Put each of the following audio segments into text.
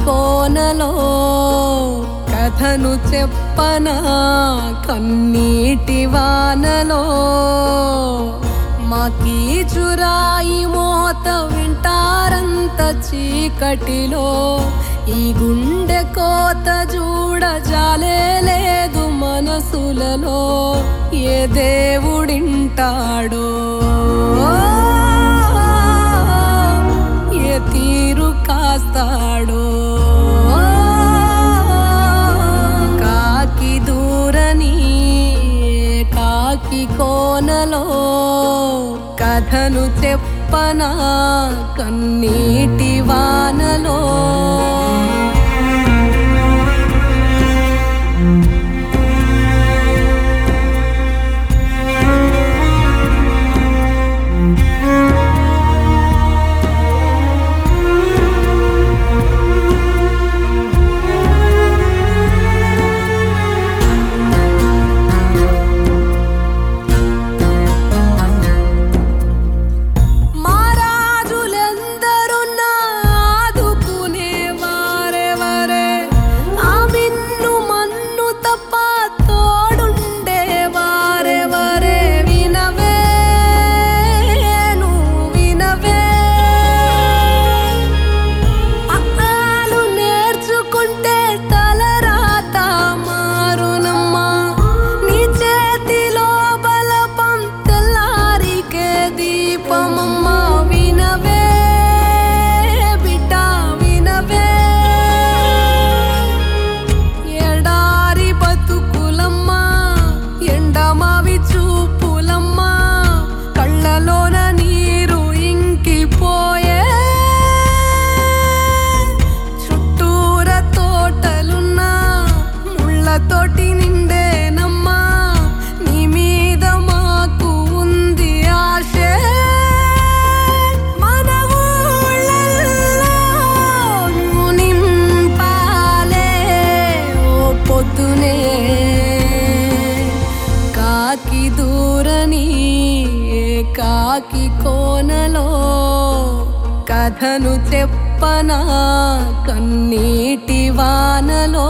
కోనలో కథను చెప్పనా కన్నీటి వానలో మాకీ చురాయి మోత వింటారంత చీకటిలో ఈ గుండె కోత చూడ జాలే లేదు మనసులలో ఏ దేవుడింటాడో ఏ తీరు కాస్తాడో కాకి దూరని కాకి కోనలో కథను చెప్పనా కన్నీటి వానలో మా రాజులెందరున్నా ఆదుకునే వారెవరే ఆ మిన్ను మన్ను తప్ప తోడుండే వారెవరే వినవే నువ్వు వినవే అక్కాలు నేర్చుకుంటే తలరాత మారునమ్మా నీ చేతిలో బలపం తెల్లారికే దీపమమ్మా వినవే బిడ్డ వినవే ఎడారి బతుకులమ్మా ఎండమావి చూపులమ్మా కళ్ళలోన నీరు ఇంకిపోయే చుట్టూర తోటలున్నా ముళ్ళతోటి నిండేనమ్మా నీ మీద మాకు ఉంది ఆశే మన ఊళ్ళల్లో నువ్వు నింపాలే ఓ పొద్దునే కాకి దూరని ఏ కాకి కోనలో కథను చెప్పనా కన్నీటి వానలో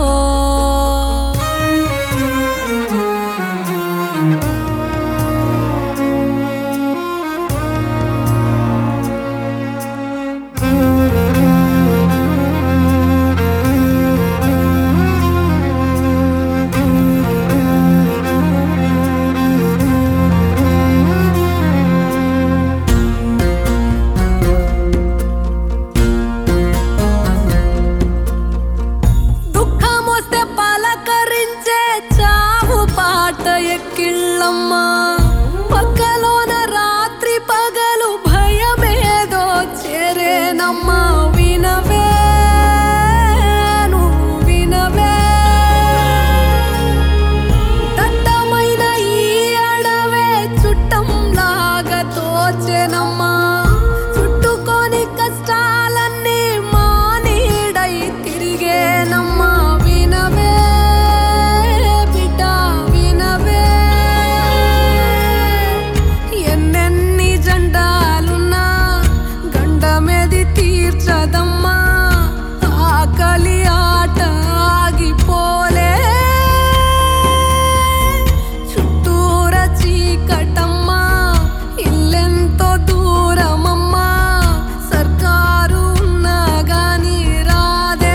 దుఃఖమొస్తే పలకరించే చావు పాట ఎక్కిళ్ళమ్మా పక్కలోన రాత్రి పగలు భయమేదో చేరేనమ్మా వినవే నువ్వు వినవే దట్టమైన ఈ అడవే చుట్టంలాగా తోచెనమ్మా చుట్టుకొని కష్టాలన్నీ మా నీడై తిరిగేనమ్మా వినవే బిడ్డ వినవే ఎన్నెన్ని జెండాలున్నా గండమేది తీర్చదమ్మా ఆకలి ఆట ఆగిపోలే చుట్టూర చీకటమ్మా ఇల్లెంతో దూరమమ్మా సర్కారు ఉన్నా గాని రాదే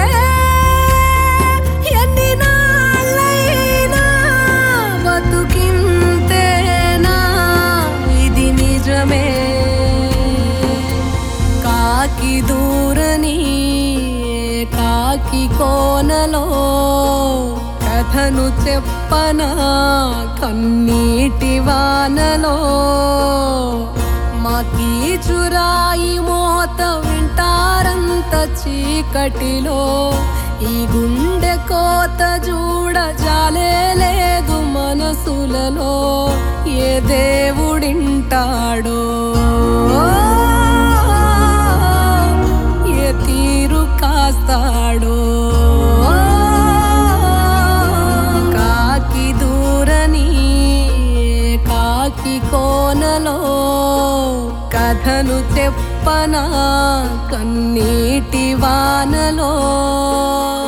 ఎన్ని నాళ్ళైనా బతుకింతేనా ఇది నిజమే కాకి దూరని కాకి కోనలో కథను చెప్పనా కన్నీటి వానలో మాకీ చురాయి మోత వింటారంత చీకటిలో ఈ గుండె కోత చూడ జాలే లేదు మనసులలో ఏ దేవుడింటాడో ఏ తీరు కాస్తాడో కాకి దూరని కాకి కోనలో కథను చెప్ప చెప్పనా కన్నీటి వానలో